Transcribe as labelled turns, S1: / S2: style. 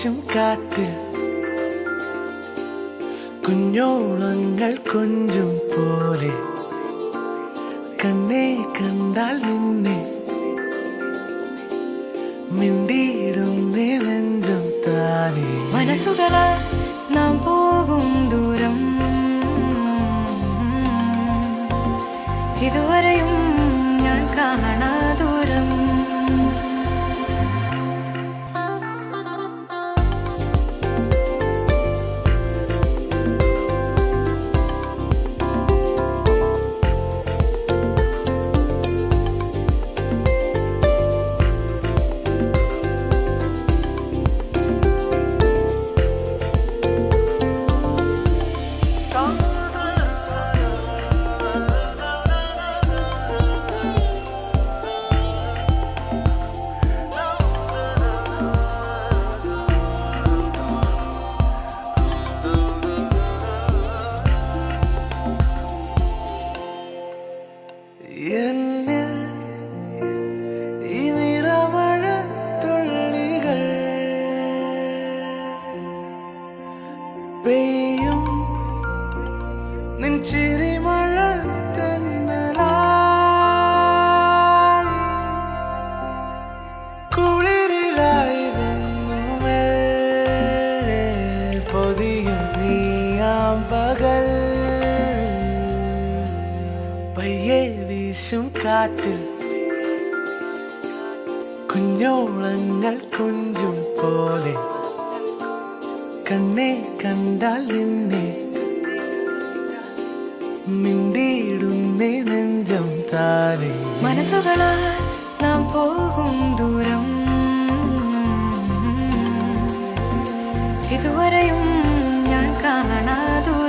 S1: വീശും കാറ്റിൽ കുഞ്ഞോളങ്ങൾ കൊഞ്ചും പോലെ കണ്ണേ കണ്ടാൽ നിന്നെ മിണ്ടിയിടുന്നേ നെഞ്ചം താനേ
S2: മനസ്സുകളെ നാം പോകും ദൂരം ഇതുവരെയും ഞാൻ കാണാ ദൂരം
S1: എന്നിൽ ഈ നിറമഴ തുള്ളികൾ പെയ്യും നിൻ ചിരിമഴ തന്നലായി കുളിരിലായി വന്നു മെല്ലെ പൊതിയും നീയാം പകൽ പയ്യെ വീശും കാറ്റിൽ കുഞ്ഞോളങ്ങൾ കൊഞ്ചും പോലെ കണ്ണെ കണ്ടാൽ നിന്നെ മിണ്ടിയിടുന്നേ നെഞ്ചം താനേ
S2: മനസ്സുകളെ നാം പോകും ദൂരം ഇതുവരെയും ഞാൻ കാണാ ദൂരം